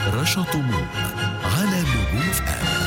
رشا طموح على نجوم اف ام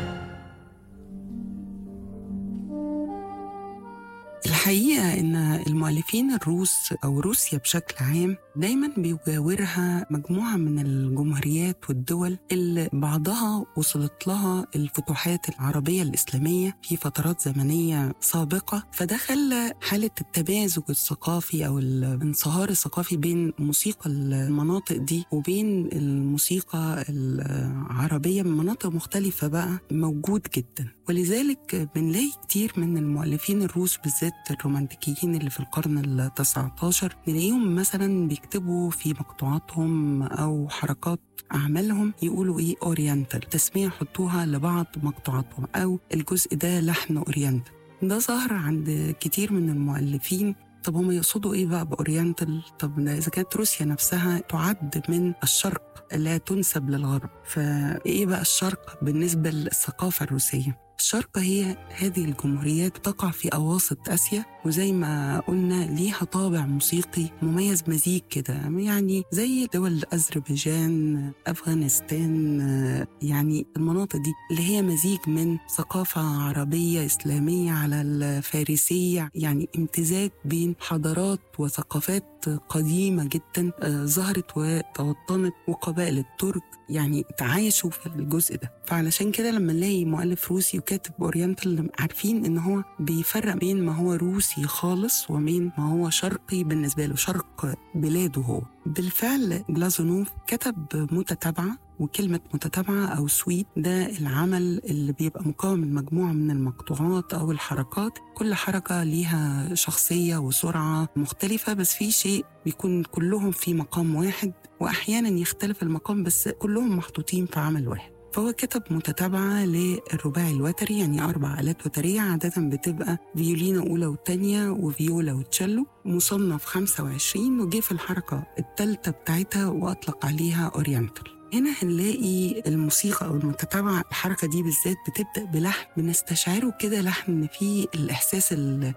الحقيقة إن المؤلفين الروس أو روسيا بشكل عام دايما بيجاورها مجموعة من الجمهوريات والدول اللي بعضها وصلت لها الفتوحات العربية الإسلامية في فترات زمنية سابقة فده خلى حالة التمازج الثقافي أو الانصهار الثقافي بين موسيقى المناطق دي وبين الموسيقى العربية من مناطق مختلفة بقى موجود جدا ولذلك بنلاقي كتير من المؤلفين الروس بالذات الرومانتيكيين اللي في القرن ال 19 نلاقيهم مثلا بيكتبوا في مقطوعاتهم او حركات اعمالهم يقولوا ايه اورينتال تسميه يحطوها لبعض مقطوعاتهم او الجزء ده لحن اورينتال ده ظهر عند كتير من المؤلفين طب هم يقصدوا ايه بقى باورينتال طب ده اذا كانت روسيا نفسها تعد من الشرق لا تنسب للغرب فايه بقى الشرق بالنسبه للثقافه الروسيه الشرق هي هذه الجمهوريات تقع في أواسط آسيا وزي ما قلنا ليها طابع موسيقي مميز مزيج كده يعني زي دول أذربيجان أفغانستان يعني المناطق دي اللي هي مزيج من ثقافة عربية إسلامية على الفارسية يعني امتزاج بين حضارات وثقافات قديمة جدا ظهرت وتوطنت وقبائل الترك يعني تعايشوا في الجزء ده فعلشان كده لما نلاقي مؤلف روسي وكاتب اورينتال عارفين ان هو بيفرق بين ما هو روسي خالص وبين ما هو شرقي بالنسبه له شرق بلاده هو بالفعل جلازونوف كتب متتابعه وكلمة متتابعة أو سويت ده العمل اللي بيبقى مكون من مجموعة من المقطوعات أو الحركات كل حركة ليها شخصية وسرعة مختلفة بس في شيء بيكون كلهم في مقام واحد وأحيانا يختلف المقام بس كلهم محطوطين في عمل واحد فهو كتب متتابعة للرباعي الوتري يعني أربع آلات وترية عادة بتبقى فيولينا أولى والتانية وفيولا وتشيلو مصنف 25 وجه في الحركة التالتة بتاعتها وأطلق عليها أورينتال هنا هنلاقي الموسيقى او المتتابعه الحركه دي بالذات بتبدا بلحن بنستشعره كده لحن فيه الاحساس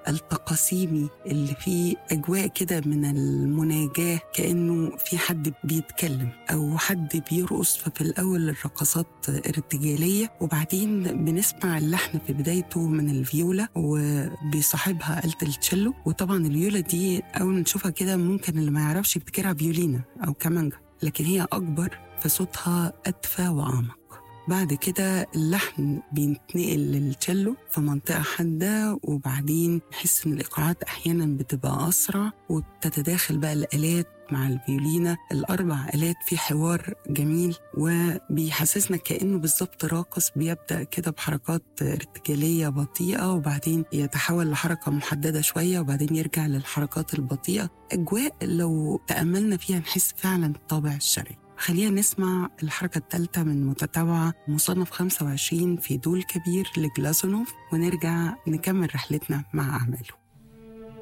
التقاسيمي اللي فيه اجواء كده من المناجاه كانه في حد بيتكلم او حد بيرقص ففي الاول الرقصات ارتجاليه وبعدين بنسمع اللحن في بدايته من الفيولا وبيصاحبها آلة التشيلو وطبعا الفيولا دي اول ما نشوفها كده ممكن اللي ما يعرفش يفتكرها فيولينا او كمانجا لكن هي اكبر فصوتها أدفى وأعمق بعد كده اللحن بينتقل للتشيلو في منطقة حادة وبعدين نحس إن الإيقاعات أحيانا بتبقى أسرع وتتداخل بقى الآلات مع الفيولينا الأربع آلات في حوار جميل وبيحسسنا كأنه بالظبط راقص بيبدأ كده بحركات ارتجالية بطيئة وبعدين يتحول لحركة محددة شوية وبعدين يرجع للحركات البطيئة أجواء لو تأملنا فيها نحس فعلا الطابع الشرقي خلينا نسمع الحركة الثالثة من متتابعة مصنف 25 في دول كبير لجلازونوف ونرجع نكمل رحلتنا مع أعماله